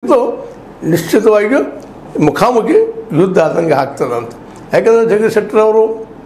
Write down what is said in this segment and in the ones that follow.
ಅಂತೂ ನಿಶ್ಚಿತವಾಗಿಯೂ ಮುಖಾಮುಖಿ ಯುದ್ಧ ಆದಂಗೆ ಆಗ್ತದೆ ಅಂತ ಯಾಕಂದರೆ ಜಗದೀಶ್ ಶೆಟ್ಟರ್ ಅವರು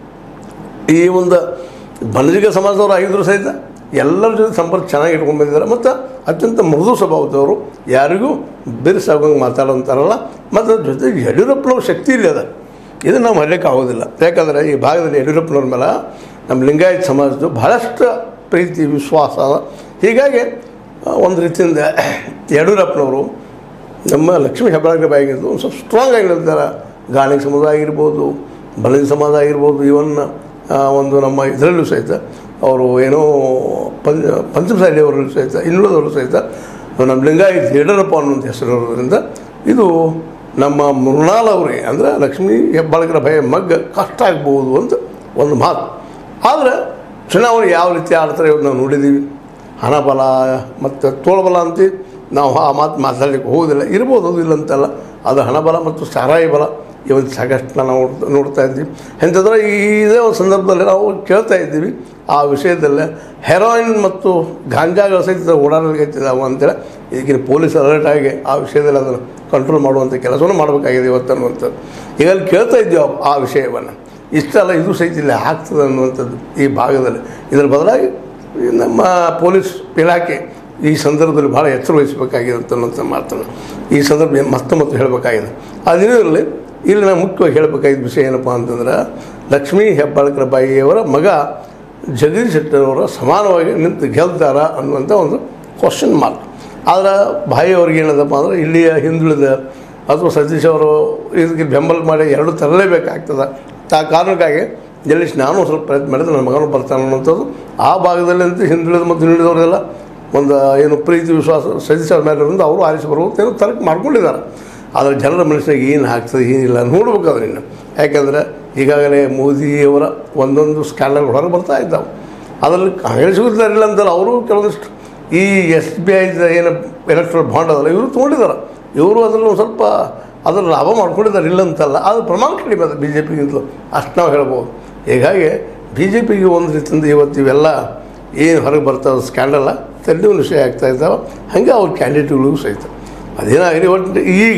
ಈ ಒಂದು ಬಣಜಿಗ ಸಮಾಜದವರು ಆಗಿದ್ರು ಸಹಿತ ಎಲ್ಲರ ಜೊತೆ ಸಂಪರ್ಕ ಚೆನ್ನಾಗಿ ಇಟ್ಕೊಂಡು ಬಂದಿದ್ದಾರೆ ಮತ್ತು ಅತ್ಯಂತ ಮೃದು ಸ್ವಭಾವದವರು ಯಾರಿಗೂ ಬಿರುಸಾಗಂಗೆ ಮಾತಾಡೋಂತಾರಲ್ಲ ಮತ್ತು ಜೊತೆಗೆ ಯಡಿಯೂರಪ್ಪನವ್ರ ಶಕ್ತಿ ಇಲ್ಲ ಅದ ಇದು ನಾವು ಮರೆಯೋಕ್ಕೆ ಆಗೋದಿಲ್ಲ ಯಾಕಂದರೆ ಈ ಭಾಗದಲ್ಲಿ ಯಡಿಯೂರಪ್ಪನವ್ರ ಮೇಲೆ ನಮ್ಮ ಲಿಂಗಾಯತ ಸಮಾಜದ್ದು ಭಾಳಷ್ಟು ಪ್ರೀತಿ ವಿಶ್ವಾಸ ಅದ ಹೀಗಾಗಿ ಆ, ಒಂದು ರೀತಿಯಿಂದ ಯಡಿಯೂರಪ್ಪನವರು ನಮ್ಮ ಲಕ್ಷ್ಮೀ ಹೆಬ್ಬಾಳ್ಕರ್ ಬಾಯಿಗಿದ್ದು ಒಂದು ಸ್ವಲ್ಪ ಸ್ಟ್ರಾಂಗ್ ಆಗಿ ನಿಲ್ತಾರೆ ಗಾಣಿಗ ಸಮುದಾಯ ಆಗಿರ್ಬೋದು ಬಲದಿ ಸಮಾಜ ಆಗಿರ್ಬೋದು ಇವನ್ ಆ, ಒಂದು ನಮ್ಮ ಇದರಲ್ಲೂ ಸಹಿತ ಅವರು ಏನೋ ಪಂಚ ಪಂಚಮಸಾಲಿಯವರಲ್ಲೂ ಸಹಿತ ಇನ್ನುಳಿದವರು ಸಹಿತ ನಮ್ಮ ಲಿಂಗಾಯತ್ ಯಡಿಯೂರಪ್ಪ ಅನ್ನುವಂಥ ಹೆಸರು ಇರೋದ್ರಿಂದ ಇದು ನಮ್ಮ ಮೃಣಾಲ್ ಅವರಿಗೆ ಅಂದರೆ ಲಕ್ಷ್ಮೀ ಹೆಬ್ಬಾಳ್ಕರ ಭಯ ಮಗ್ಗ ಕಷ್ಟ ಆಗ್ಬೋದು ಅಂತ ಒಂದು ಮಾತು ಆದರೆ ಚುನಾವಣೆ ಯಾವ ರೀತಿ ಆಡ್ತಾರೆ ಇವತ್ತು ನಾವು ನೋಡಿದ್ದೀವಿ ಹಣಬಲ ಮತ್ತು ತೋಳ್ಬಲ ಅಂತ ನಾವು ಆ ಮಾತು ಮಾತಾಡಲಿಕ್ಕೆ ಹೋಗೋದಿಲ್ಲ ಇರ್ಬೋದು ಅದು ಇಲ್ಲ ಅಂತಲ್ಲ ಅದು ಹಣಬಲ ಮತ್ತು ಸಾರಾಯಿ ಬಲ ಇವತ್ತು ಸಾಕಷ್ಟು ನಾವು ನೋಡ್ತಾ- ನೋಡ್ತಾ ಇದ್ದೀವಿ ಎಂತಂದ್ರೆ ಈ ಇದೇ ಒಂದು ಸಂದರ್ಭದಲ್ಲಿ ನಾವು ಕೇಳ್ತಾ ಇದ್ದೀವಿ ಆ ವಿಷಯದಲ್ಲೇ ಹೆರೋಯಿನ್ ಮತ್ತು ಗಾಂಜಾಗಳ ಸಹಿತ ಓಡಾಡಲಿಕ್ಕಿದ್ದಾವೆ ಅಂತೇಳಿ ಈಗಿನ ಪೊಲೀಸ್ ಅಲರ್ಟ್ ಆಗಿ ಆ ವಿಷಯದಲ್ಲಿ ಅದನ್ನು ಕಂಟ್ರೋಲ್ ಮಾಡುವಂಥ ಕೆಲಸವನ್ನು ಮಾಡಬೇಕಾಗಿದೆ ಇವತ್ತು ಅನ್ನುವಂಥದ್ದು ಈಗ ಅಲ್ಲಿ ಕೇಳ್ತಾ ಇದ್ದೀವಿ ಆ- ಆ ವಿಷಯವನ್ನು ಇಷ್ಟಲ್ಲ ಇದು ಸಹಿತ ಇಲ್ಲಿ ಆಗ್ತದೆ ಅನ್ನುವಂಥದ್ದು ಈ ಭಾಗದಲ್ಲಿ ಇದರ ಬದಲಾಗಿ ಈ ನಮ್ಮ ಪೊಲೀಸ್ ಇಲಾಖೆ ಈ ಸಂದರ್ಭದಲ್ಲಿ ಭಾಳ ಎಚ್ಚರ ವಹಿಸಬೇಕಾಗಿದೆ ಅಂತ ಅನ್ನೋಂಥ ಮಾತನ್ನು ಈ ಸಂದರ್ಭ ಮತ್ತೆ ಮತ್ತೆ ಹೇಳಬೇಕಾಗಿದೆ ಅದಿರಲಿ ಇಲ್ಲಿ ನಾವು ಮುಖ್ಯವಾಗಿ ಹೇಳಬೇಕಾಗಿದ್ದ ವಿಷಯ ಏನಪ್ಪ ಅಂತಂದ್ರೆ ಲಕ್ಷ್ಮೀ ಹೆಬ್ಬಾಳ್ಕರ ಬಾಯಿಯವರ ಮಗ ಜಗದೀಶ್ ಶೆಟ್ಟರ್ ಅವರ ಸಮಾನವಾಗಿ ನಿಂತು ಗೆಲ್ತಾರ ಅನ್ನುವಂಥ ಒಂದು ಕ್ವಶನ್ ಮಾರ್ಕ್ ಆದ್ರೆ ಬಾಯಿಯವ್ರಿಗೆ ಏನದಪ್ಪ ಅಂದ್ರೆ ಇಲ್ಲಿಯ ಹಿಂದುಳಿದ ಅಥವಾ ಸತೀಶ್ ಅವರು ಇದಕ್ಕೆ ಬೆಂಬಲ ಮಾಡಿ ಎರಡು ತರಲೇಬೇಕಾಗ್ತದೆ ಆ ಕಾರಣಕ್ಕಾಗಿ ಜಲ್ಲೇಶ್ ನಾನು ಸ್ವಲ್ಪ ಪ್ರಯತ್ನ ಮಾಡಿದ್ರೆ ನನ್ನ ಮಗನು ಬರ್ತಾನೆ ಅನ್ನೋಂಥದ್ದು ಆ ಭಾಗದಲ್ಲಿ ಅಂತ ಹಿಂದುಳಿದ ಮತ್ತು ಹಿಂದುಳಿದವರೆಲ್ಲ ಒಂದು ಏನು ಪ್ರೀತಿ ವಿಶ್ವಾಸ ಸತೀಶ್ ಅವ್ರ ಮೇಲೆ ಇರೋದ್ರಿಂದ ಅವರು ಆರಿಸಿ ಬರುವಂತ ಏನೋ ತರ್ಕ ಮಾಡ್ಕೊಂಡಿದ್ದಾರೆ ಆದರೆ ಜನರ ಮನಸ್ಸಿನಾಗ ಏನು ಆಗ್ತದೆ ಏನಿಲ್ಲ ನೋಡ್ಬೇಕಾದ್ರೆ ಇನ್ನು ಯಾಕೆಂದರೆ ಈಗಾಗಲೇ ಮೋದಿಯವರ ಒಂದೊಂದು ಸ್ಕ್ಯಾಂಡಲ್ ಹೊರಗೆ ಬರ್ತಾ ಇದ್ದಾವೆ ಅದರಲ್ಲಿ ಕಾಂಗ್ರೆಸ್ ಇದ್ದಾರಿಲ್ಲ ಅಂತಲ್ಲ ಅವರು ಕೆಲವೊಂದಿಷ್ಟು ಈ ಎಸ್ ಬಿ ಐದ ಏನು ಎಲೆಕ್ಟ್ರಲ್ ಬಾಂಡ್ ಅದಲ್ಲ ಇವರು ತೊಗೊಂಡಿದ್ದಾರೆ ಇವರು ಅದರಲ್ಲಿ ಒಂದು ಸ್ವಲ್ಪ ಅದರ ಲಾಭ ಮಾಡ್ಕೊಂಡಿದ್ದಾರೆ ಇಲ್ಲ ಅಂತಲ್ಲ ಅದು ಪ್ರಮಾಣ ಕಡಿಮೆ ಅದು ಬಿ ಜೆ ಪಿಗಿಂತಲೂ ಅಷ್ಟು ನಾವು ಹೇಳ್ಬೋದು ಹೀಗಾಗಿ ಬಿ ಜೆ ಪಿಗೆ ಒಂದು ರೀತಿಯಿಂದ ಇವತ್ತು ಇವೆಲ್ಲ ಏನು ಹೊರಗೆ ಬರ್ತಾವೆ ಸ್ಕ್ಯಾಂಡಲ್ಲ ತಲೆ ವಿಷಯ ಆಗ್ತಾ ಇದ್ದಾವೆ ಹಾಗೆ ಅವ್ರ ಕ್ಯಾಂಡಿಡೇಟ್ಗಳಿಗೂ ಸಹಿತ ಅದೇನಾಗಲಿ ಒಟ್ಟು ಈಗ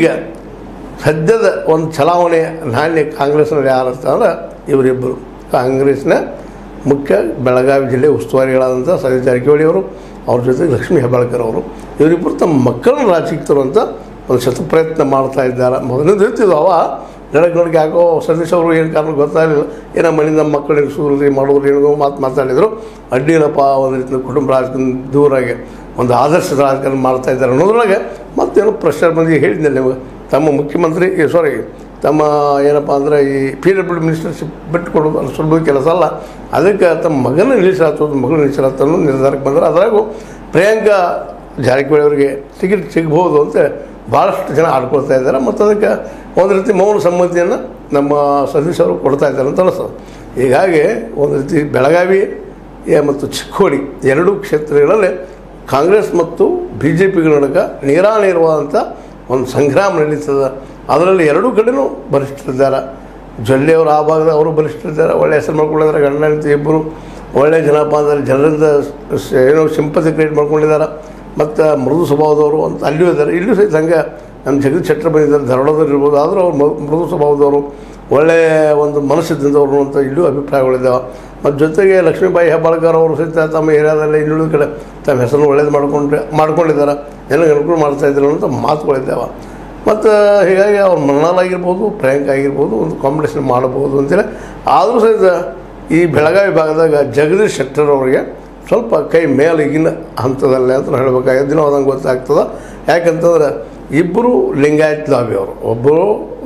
ಸದ್ಯದ ಒಂದು ಚಲಾವಣೆ ನಾಣ್ಯ ಕಾಂಗ್ರೆಸ್ನಲ್ಲಿ ಯಾರು ಅಂತಂದ್ರೆ ಇವರಿಬ್ಬರು ಕಾಂಗ್ರೆಸ್ನ ಮುಖ್ಯ ಬೆಳಗಾವಿ ಜಿಲ್ಲೆ ಉಸ್ತುವಾರಿಗಳಾದಂಥ ಸತೀಶ್ ಜಾರಕಿಹೊಳಿ ಅವರು ಅವ್ರ ಜೊತೆಗೆ ಲಕ್ಷ್ಮೀ ಹೆಬ್ಬಾಳ್ಕರ್ ಅವರು ಇವರಿಬ್ಬರು ತಮ್ಮ ಮಕ್ಕಳನ್ನ ರಾಜಕೀಯಕ್ಕೆ ತರುವಂಥ ಒಂದು ಶತ ಪ್ರಯತ್ನ ಮಾಡ್ತಾ ಇದ್ದಾರೆ ಮೊದಲಿಂದ ಇರ್ತಿದ್ವು ಅವ ನಡಕ್ಕೆ ನಡಕ್ಕೆ ಯಾಕೋ ಸತೀಶ್ ಅವರು ಏನು ಕಾರಣ ಗೊತ್ತಾಗಲಿಲ್ಲ ಏನೋ ಮನೆಯಿಂದ ಮಕ್ಕಳಿಗೆ ಸೂರಿ ಮಾಡೋರು ಏನೋ ಮಾತು ಮಾತಾಡಿದರು ಅಡ್ಡಿಲ್ಲಪ್ಪ ಒಂದು ರೀತಿ ಕುಟುಂಬ ರಾಜಕೀಯ ದೂರಾಗಿ ಒಂದು ಆದರ್ಶ ರಾಜಕಾರಣ ಮಾಡ್ತಾ ಇದ್ದಾರೆ ಅನ್ನೋದ್ರೊಳಗೆ ಮತ್ತೇನೋ ಪ್ರೆಷರ್ ಬಂದು ಹೇಳಿದ್ದೆ ನಿಮಗೆ ತಮ್ಮ ಮುಖ್ಯಮಂತ್ರಿ ಸಾರಿ ತಮ್ಮ ಏನಪ್ಪ ಅಂದರೆ ಈ ಪಿ ಡಬ್ಲ್ಯೂ ಮಿನಿಸ್ಟರ್ಶಿಪ್ ಬಿಟ್ಟು ಕೊಡೋದು ಅದು ಸುಲಭ ಕೆಲಸ ಅಲ್ಲ ಅದಕ್ಕೆ ತಮ್ಮ ಮಗನ ನಿಲ್ಲಿಸಾತೋದು ಮಗನ ನಿಲ್ಲಿಸಲಾತ ಅನ್ನೋ ನಿರ್ಧಾರಕ್ಕೆ ಬಂದರೆ ಅದರಾಗೂ ಪ್ರಿಯಾಂಕಾ ಜಾರಕಿಹೊಳಿ ಅವರಿಗೆ ಟಿಕೆಟ್ ಸಿಗ್ಬೋದು ಅಂತ ಭಾಳಷ್ಟು ಜನ ಆಡ್ಕೊಳ್ತಾ ಇದ್ದಾರೆ ಮತ್ತು ಅದಕ್ಕೆ ಒಂದು ರೀತಿ ಮೌನ ಸಮ್ಮತಿಯನ್ನು ನಮ್ಮ ಸತೀಶ್ ಅವರು ಕೊಡ್ತಾ ಇದ್ದಾರೆ ಅಂತ ಅನಿಸ್ತದೆ ಹೀಗಾಗಿ ಒಂದು ರೀತಿ ಬೆಳಗಾವಿ ಏ- ಮತ್ತು ಚಿಕ್ಕೋಡಿ ಎರಡೂ ಕ್ಷೇತ್ರಗಳಲ್ಲಿ ಕಾಂಗ್ರೆಸ್ ಮತ್ತು ಬಿ ಜೆ ಪಿಗಳ ನಡುಕ ನೇರಾನೇರವಾದಂಥ ಒಂದು ಸಂಗ್ರಾಮ ನಡೀತದೆ ಅದರಲ್ಲಿ ಎರಡೂ ಕಡೆನೂ ಬಲಿಷ್ಠರಿದ್ದಾರೆ ಜೊಲ್ಲೆಯವರು ಆ ಭಾಗದ ಅವರು ಬಲಿಷ್ಠರಿದ್ದಾರೆ ಒಳ್ಳೆ ಹೆಸರು ಮಾಡ್ಕೊಂಡಿದ್ದಾರೆ ಗಂಡ ಹೆಂಡತಿ ಇಬ್ಬರು ಒಳ್ಳೆಯ ಜನಪ್ಪ ಅಂದರೆ ಜನರಿಂದ ಸ- ಏನೋ ಸಿಂಪತಿ ಕ್ರಿಯೇಟ್ ಮಾಡ್ಕೊಂಡಿದ್ದಾರೆ ಮತ್ತು ಮೃದು ಸ್ವಭಾವದವರು ಅಂತ ಅಲ್ಲಿಯೂ ಇದ್ದಾರೆ ಇಲ್ಲೂ ಸಹಿತ ಹಂಗೆ ನಮ್ಮ ಜಗದೀಶ್ ಶೆಟ್ಟರ್ ಬಂದಿದ್ದಾರೆ ಧಾರವಾಡದವ್ರು ಇರ್ಬೋದು ಆದರೂ ಅವ್ರು ಮ- ಮೃದು ಸ್ವಭಾವದವರು ಒಳ್ಳೆಯ ಒಂದು ಮನಸ್ಸಿದ್ದವರು ಅಂತ ಇಲ್ಲೂ ಅಭಿಪ್ರಾಯಗಳಿದ್ದಾವೆ ಮತ್ತು ಜೊತೆಗೆ ಲಕ್ಷ್ಮೀಬಾಯಿ ಹೆಬ್ಬಾಳ್ಕರ್ ಅವರು ಸಹಿತ ತಮ್ಮ ಏರಿಯಾದಲ್ಲಿ ಇನ್ನುಳಿದ ಕಡೆ ತಮ್ಮ ಹೆಸರನ್ನು ಒಳ್ಳೇದು ಮಾಡ್ಕೊಂಡು ಮಾಡ್ಕೊಂಡಿದ್ದಾರೆ ಜನಕ್ಕೆ ಅನುಕೂಲ ಮಾಡ್ತಾ ಇದ್ದಾರೆ ಅಂತ ಮಾತುಗಳಿದ್ದಾವೆ ಮತ್ತು ಹೀಗಾಗಿ ಅವ್ರು ಮೃಣಾಲ್ ಆಗಿರ್ಬೋದು ಪ್ರಿಯಾಂಕ ಆಗಿರ್ಬೋದು ಒಂದು ಕಾಂಪಿಟೇಷನ್ ಮಾಡಬಹುದು ಅಂತೇಳಿ ಆದರೂ ಸಹಿತ ಈ ಬೆಳಗಾವಿ ಭಾಗದಾಗ ಜಗದೀಶ್ ಶೆಟ್ಟರ್ ಅವರಿಗೆ ಸ್ವಲ್ಪ ಕೈ ಮೇಲಿಗಿನ ಹಂತದಲ್ಲೇ ಅಂತ ನಾವು ಹೇಳ್ಬೇಕಾಗಿದೆ ದಿನ ಅದಂಗೆ ಗೊತ್ತಾಗ್ತದೆ ಯಾಕಂತಂದ್ರೆ ಇಬ್ಬರು ಲಿಂಗಾಯತ್ ಲಾಬಿ ಅವರು ಒಬ್ಬರು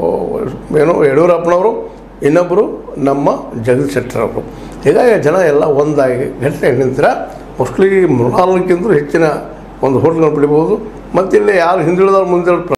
ಏನೋ ಯಡಿಯೂರಪ್ಪನವರು ಇನ್ನೊಬ್ಬರು ನಮ್ಮ ಜಗದೀಶ್ ಶೆಟ್ಟರ್ ಅವರು ಹೀಗಾಗಿ ಜನ ಎಲ್ಲ ಒಂದಾಗಿ ಗಟ್ಟಿಯಾಗಿ ನಿಂತರ ಮೋಸ್ಟ್ಲಿ ಮೃಣಾಲಕ್ಕಿಂತ ಹೆಚ್ಚಿನ ಒಂದು ಹೋಟ್ಲ್ಗಳು ಪಡಿಬೋದು ಮತ್ತು ಇಲ್ಲಿ ಯಾರು ಹಿಂದುಳಿದವ್ರು ಮುಂದೆ